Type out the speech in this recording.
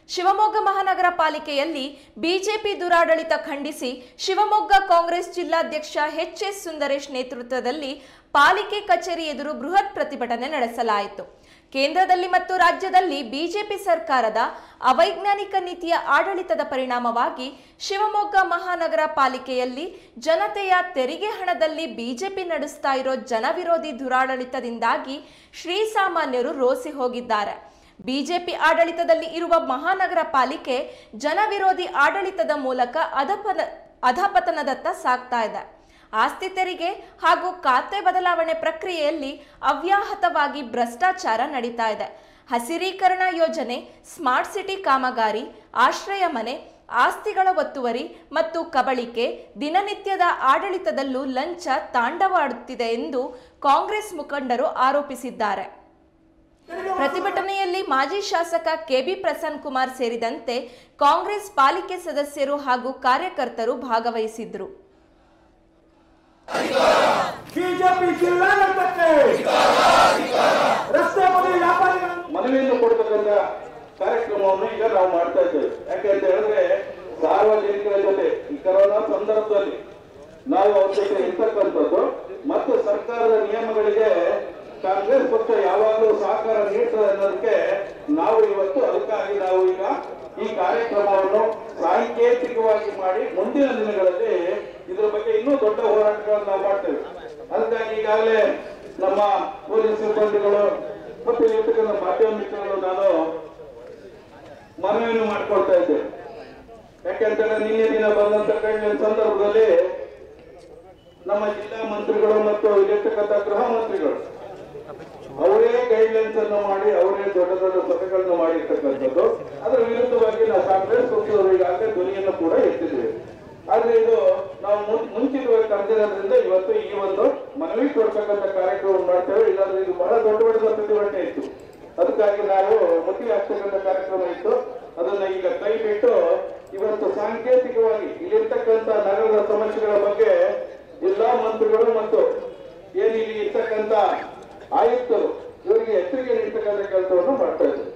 ಶಿವಮೊಗ್ಗ ಮಹಾನಗರ ಪಾಲಿಕೆಯಲ್ಲಿ ಬಿಜೆಪಿ ದುರಾಡಳಿತ ಖಂಡಿಸಿ ಶಿವಮೊಗ್ಗ ಕಾಂಗ್ರೆಸ್ ಜಿಲ್ಲಾಧ್ಯಕ್ಷ ಎಚ್ ಎಸ್ ಸುಂದರೇಶ್ ನೇತೃತ್ವದಲ್ಲಿ ಪಾಲಿಕೆ ಕಚೇರಿ ಎದುರು ಬೃಹತ್ ಪ್ರತಿಭಟನೆ ನಡೆಸಲಾಯಿತು ಕೇಂದ್ರದಲ್ಲಿ ಮತ್ತು ರಾಜ್ಯದಲ್ಲಿ ಬಿಜೆಪಿ ಸರ್ಕಾರದ ಅವೈಜ್ಞಾನಿಕ ನೀತಿಯ ಆಡಳಿತದ ಪರಿಣಾಮವಾಗಿ ಶಿವಮೊಗ್ಗ ಮಹಾನಗರ ಪಾಲಿಕೆಯಲ್ಲಿ ಜನತೆಯ ತೆರಿಗೆ ಹಣದಲ್ಲಿ ಬಿಜೆಪಿ ನಡೆಸ್ತಾ ಇರೋ ಜನವಿರೋಧಿ ದುರಾಡಳಿತದಿಂದಾಗಿ ಶ್ರೀಸಾಮಾನ್ಯರು ರೋಸಿ ಹೋಗಿದ್ದಾರೆ ಬಿಜೆಪಿ ಆಡಳಿತದಲ್ಲಿ ಇರುವ ಮಹಾನಗರ ಪಾಲಿಕೆ ಜನವಿರೋಧಿ ಆಡಳಿತದ ಮೂಲಕ ಅಧಪನ ಅಧಪತನದತ್ತ ಸಾಗ್ತಾ ಇದೆ ಆಸ್ತಿ ತೆರಿಗೆ ಹಾಗೂ ಖಾತೆ ಬದಲಾವಣೆ ಪ್ರಕ್ರಿಯೆಯಲ್ಲಿ ಅವ್ಯಾಹತವಾಗಿ ಭ್ರಷ್ಟಾಚಾರ ನಡೀತಾ ಇದೆ ಹಸಿರೀಕರಣ ಯೋಜನೆ ಸ್ಮಾರ್ಟ್ ಸಿಟಿ ಕಾಮಗಾರಿ ಆಶ್ರಯ ಮನೆ ಆಸ್ತಿಗಳ ಒತ್ತುವರಿ ಮತ್ತು ಕಬಳಿಕೆ ದಿನನಿತ್ಯದ ಆಡಳಿತದಲ್ಲೂ ಲಂಚ ತಾಂಡವಾಡುತ್ತಿದೆ ಎಂದು ಕಾಂಗ್ರೆಸ್ ಮುಖಂಡರು ಆರೋಪಿಸಿದ್ದಾರೆ ಪ್ರತಿಭಟನೆಯಲ್ಲಿ ಮಾಜಿ ಶಾಸಕ ಕೆಬಿ ಪ್ರಸನ್ನ ಕುಮಾರ್ ಸೇರಿದಂತೆ ಕಾಂಗ್ರೆಸ್ ಪಾಲಿಕೆ ಸದಸ್ಯರು ಹಾಗೂ ಕಾರ್ಯಕರ್ತರು ಭಾಗವಹಿಸಿದ್ರು ಬಿಜೆಪಿ ಜಿಲ್ಲಾಡಳಿತಕ್ಕೆ ರಸ್ತೆ ಬದಿ ವ್ಯಾಪಾರಿಗಳ ಮನವಿಯನ್ನು ಕೊಡ್ತಕ್ಕಂಥ ಕಾರ್ಯಕ್ರಮವನ್ನು ಈಗ ನಾವು ಮಾಡ್ತಾ ಇದ್ದೇವೆ ಯಾಕೆ ಅಂತ ಹೇಳಿದ್ರೆ ಸಾರ್ವಜನಿಕರ ಜೊತೆ ಈ ಕರೋನಾ ಸಂದರ್ಭದಲ್ಲಿ ನಾವು ಅವ್ರ ಜೊತೆ ಇರ್ತಕ್ಕಂಥದ್ದು ಮತ್ತು ಸರ್ಕಾರದ ನಿಯಮಗಳಿಗೆ ಕಾಂಗ್ರೆಸ್ ಪಕ್ಷ ಯಾವಾಗಲೂ ಸಹಕಾರ ನೀಡ್ತದೆ ಅನ್ನೋದಕ್ಕೆ ನಾವು ಇವತ್ತು ಅದಕ್ಕಾಗಿ ನಾವು ಈಗ ಈ ಕಾರ್ಯಕ್ರಮವನ್ನು ಸಾಂಕೇತಿಕವಾಗಿ ಮಾಡಿ ಮುಂದಿನ ದಿನಗಳಲ್ಲಿ ಇದ್ರ ಬಗ್ಗೆ ಇನ್ನೂ ದೊಡ್ಡ ಹೋರಾಟಗಳನ್ನು ನಾವು ಮಾಡ್ತೇವೆ ಅದಕ್ಕಾಗಿ ಈಗಾಗಲೇ ನಮ್ಮ ಪೊಲೀಸ್ ಸಿಬ್ಬಂದಿಗಳು ಮತ್ತು ಇರ್ತಕ್ಕಂಥ ಮಾಧ್ಯಮ ಮಿತ್ರಗಳು ನಾನು ಮನವಿಯನ್ನು ಮಾಡ್ಕೊಳ್ತಾ ಇದ್ದೆ ಯಾಕೆಂತಂದ್ರೆ ನಿನ್ನೆ ದಿನ ಬಂದಂತ ಕಳೆದ ಸಂದರ್ಭದಲ್ಲಿ ನಮ್ಮ ಜಿಲ್ಲಾ ಮಂತ್ರಿಗಳು ಮತ್ತು ಇಲ್ಲಿರ್ತಕ್ಕಂಥ ಗೃಹ ಮಂತ್ರಿಗಳು ಅವರೇ ಗೈಡ್ಲೈನ್ಸ್ ಅನ್ನು ಮಾಡಿ ಅವರೇ ದೊಡ್ಡ ದೊಡ್ಡ ಸಭೆಗಳನ್ನು ಮಾಡಿರ್ತಕ್ಕಂಥದ್ದು ಅದರ ವಿರುದ್ಧವಾಗಿ ನಾವು ಕಾಂಗ್ರೆಸ್ ಪಕ್ಷದವರು ಈಗಾಗಲೇ ಧ್ವನಿಯನ್ನು ಕೂಡ ಎತ್ತಿದ್ದೇವೆ ಆದ್ರೆ ಇದು ನಾವು ಮುನ್- ಮುಂಚಿತವಾಗಿ ಕರೆದಿರೋದ್ರಿಂದ ಇವತ್ತು ಈ ಒಂದು ಮನವಿ ಕೊಡ್ತಕ್ಕಂಥ ಕಾರ್ಯಕ್ರಮ ಮಾಡ್ತೇವೆ ಇಲ್ಲಾಂದ್ರೆ ಇದು ಬಹಳ ದೊಡ್ಡ ದೊಡ್ಡ ಪ್ರತಿಭಟನೆ ಇತ್ತು ಅದಕ್ಕಾಗಿ ನಾವು ಮುತ್ತಿಗೆ ಹಾಕ್ತಕ್ಕಂಥ ಕಾರ್ಯಕ್ರಮ ಇತ್ತು ಅದನ್ನ ಈಗ ಕೈ ಬಿಟ್ಟು ಇವತ್ತು ಸಾಂಕೇತಿಕವಾಗಿ ಇಲ್ಲಿರ್ತಕ್ಕಂಥ ನಗರದ ಸಮಸ್ಯೆಗಳ ಬಗ್ಗೆ ಜಿಲ್ಲಾ ಮಂತ್ರಿಗಳು ಮತ್ತು ಏನು ಇಲ್ಲಿ ಇರ್ತಕ್ಕಂಥ ಆಯುಕ್ತರು ಇವರಿಗೆ ಎಚ್ಚರಿಕೆ ನೀಡ್ತಕ್ಕಂಥ ಕೆಲಸವನ್ನು ಮಾಡ್ತಾ ಇದ್ದಾರೆ